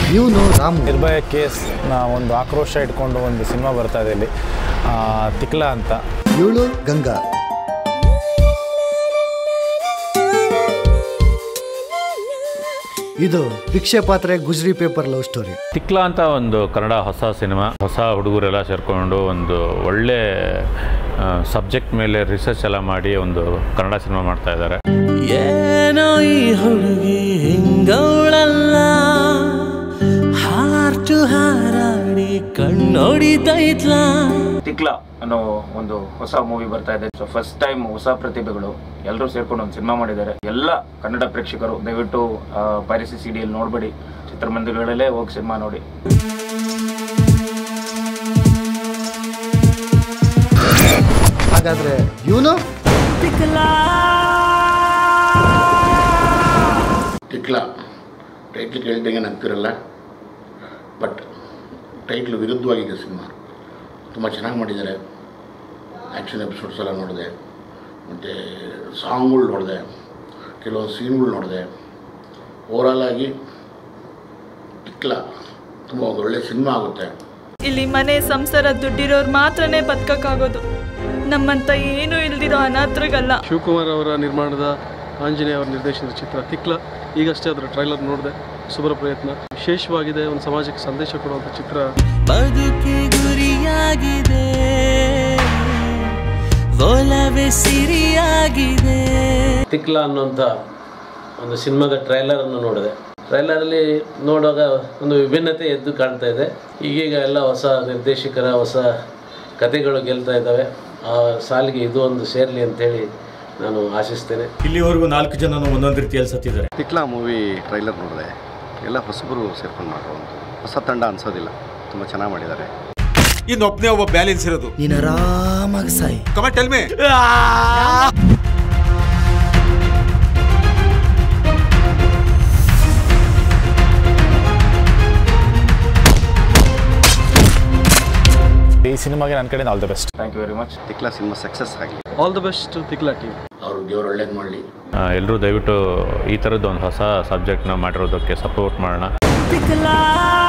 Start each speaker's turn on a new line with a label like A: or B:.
A: ಇವನು ರಾಮು
B: ನಿರ್ಭಯ ಕೇಸ್ನ ಒಂದು ಆಕ್ರೋಶ ಇಟ್ಕೊಂಡು ಒಂದು ಸಿನಿಮಾ ಬರ್ತಾ ಇದೆ ಇಲ್ಲಿ ಆ, ತಿಕ್ಲ ಅಂತ
A: ಇವಳು ಗಂಗಾ ಇದು ಭಿಕ್ಷೆ ಪಾತ್ರೆ ಗುಜ್ರಿ ಪೇಪರ್ ಲವ್ ಸ್ಟೋರಿ
C: ತಿಕ್ಲ ಅಂತ ಒಂದು ಕನ್ನಡ ಹೊಸ ಸಿನಿಮಾ ಹೊಸ ಹುಡುಗರೆಲ್ಲ ಸೇರಿಕೊಂಡು ಒಂದು ಒಳ್ಳೆ ಸಬ್ಜೆಕ್ಟ್ ಮೇಲೆ ರಿಸರ್ಚ್ ಎಲ್ಲ ಮಾಡಿ ಒಂದು ಕನ್ನಡ ಸಿನಿಮಾ ಮಾಡ್ತಾ ಇದ್ದಾರೆ
D: ಏನೋ ಈ ಹುಡುಗಿ ಹಿಂಗವಳಲ್ಲ ಹಾರ್ಟು ಹಾರಾಡಿ ಕಣ್ಣೊಡಿತೈತ್ಲ
E: ತಿಕ್ಲ ಅನ್ನೋ ಒಂದು ಹೊಸ ಮೂವಿ ಬರ್ತಾ ಇದೆ ಸೊ ಫಸ್ಟ್ ಟೈಮ್ ಹೊಸ ಪ್ರತಿಭೆಗಳು ಎಲ್ಲರೂ ಸೇರ್ಕೊಂಡು ಒಂದು ಸಿನಿಮಾ ಮಾಡಿದ್ದಾರೆ ಎಲ್ಲ ಕನ್ನಡ ಪ್ರೇಕ್ಷಕರು ದಯವಿಟ್ಟು ಪೈರಸಿ ಸಿ ಡಿಯಲ್ಲಿ ನೋಡಬೇಡಿ ಚಿತ್ರಮಂದಿರಗಳಲ್ಲೇ ಹೋಗಿ ಸಿನಿಮಾ ನೋಡಿ
A: ಹಾಗಾದ್ರೆ ಇವನು
F: ಟಿಕ್ಲ ಟೈಟ್ಲ್ ಕೇಳ್ದಂಗೆ ನಂಬ್ತಿರಲ್ಲ ಬಟ್ ಟೈಟ್ಲ್ ವಿರುದ್ಧವಾಗಿದೆ ಸಿನಿಮಾ ತುಂಬ ಚೆನ್ನಾಗಿ ಮಾಡಿದ್ದಾರೆ ಆ್ಯಕ್ಷನ್ ಎಪಿಸೋಡ್ಸ್ ಎಲ್ಲ ನೋಡಿದೆ ಮತ್ತು ಸಾಂಗ್ಗಳು ನೋಡಿದೆ ಕೆಲವೊಂದು ಸೀನ್ಗಳು ನೋಡಿದೆ ಓವರಾಲ್ ಆಗಿ ಟಿಕ್ಲ ತುಂಬ ಒಂದು ಒಳ್ಳೆಯ ಸಿನಿಮಾ ಆಗುತ್ತೆ
G: ಇಲ್ಲಿ ಮನೆ ಸಂಸಾರ ದುಡ್ಡಿರೋರು ಮಾತ್ರನೇ ಬದುಕಕ್ಕಾಗೋದು ನಮ್ಮಂತ ಏನೂ ಇಲ್ದಿರೋ ಅನಾಥರಿಗಲ್ಲ
H: ಶಿವಕುಮಾರ್ ಅವರ ನಿರ್ಮಾಣದ ಆಂಜನೇಯ ಅವರ ನಿರ್ದೇಶನದ ಚಿತ್ರ ತಿಕ್ಲ ಈಗಷ್ಟೇ ಅದರ ಟ್ರೈಲರ್ ನೋಡಿದೆ ಶುಭ್ರ ಪ್ರಯತ್ನ ವಿಶೇಷವಾಗಿದೆ ಒಂದು ಸಮಾಜಕ್ಕೆ ಸಂದೇಶ ಕೊಡುವಂಥ ಚಿತ್ರ
D: ಬದುಕಿ ಗುರಿಯಾಗಿದೆ ಒಲವೇ ಸಿರಿಯಾಗಿದೆ
I: ತಿಕ್ಲ ಅನ್ನುವಂಥ ಒಂದು ಸಿನಿಮಾದ ಟ್ರೈಲರನ್ನು ನೋಡಿದೆ ಟ್ರೈಲರಲ್ಲಿ ನೋಡುವಾಗ ಒಂದು ವಿಭಿನ್ನತೆ ಎದ್ದು ಕಾಣ್ತಾ ಇದೆ ಈಗೀಗ ಎಲ್ಲ ಹೊಸ ನಿರ್ದೇಶಕರ ಹೊಸ ಕತೆಗಳು ಗೆಲ್ತಾ ಇದ್ದಾವೆ ಆ ಸಾಲಿಗೆ ಇದು ಒಂದು ಸೇರಲಿ ಅಂತೇಳಿ ನಾನು ಆಶಿಸ್ತೇನೆ
J: ಇಲ್ಲಿವರೆಗೂ ನಾಲ್ಕು ಜನ ಒಂದೊಂದು ರೀತಿಯಲ್ಲಿ ಸತ್ತಿದ್ದಾರೆ
K: ತಿಕ್ಲಾ ಮೂವಿ ಟ್ರೈಲರ್ ನೋಡಿದೆ ಎಲ್ಲ ಹೊಸಬರು ಸೇರ್ಕೊಂಡು ಮಾಡಿರುವಂಥ ಹೊಸ ತಂಡ ಅನ್ಸೋದಿಲ್ಲ ತುಂಬ ಚೆನ್ನಾಗಿ ಮಾಡಿದ್ದಾರೆ
J: ಇನ್ನೊಬ್ಬನೇ ಒಬ್ಬ ಬ್ಯಾಲೆನ್ಸ್ ಇರೋದು
D: ನೀನು ಆರಾಮಾಗಿ ಸಾಯಿ
J: ಕಮ ಟೆಲ್ಮೆ
B: ಈ ಸಿನಿಮಾಗೆ ನನ್ನ ಕಡೆಯಿಂದ all the best
E: thank you very much
K: Tikla cinema success ಆಗಲಿ
H: all the best Tikla team
F: ಅವರು ದೇವ್ರು ಒಳ್ಳೇದು ಮಾಡಲಿ
C: ಎಲ್ಲರೂ ದಯವಿಟ್ಟು ಈ ಥರದ್ದು ಒಂದು ಹೊಸ ಸಬ್ಜೆಕ್ಟ್ನ ಮಾಡಿರೋದಕ್ಕೆ ಸಪೋರ್ಟ್ ಮಾಡೋಣ
D: ತಿಕ್ಲಾ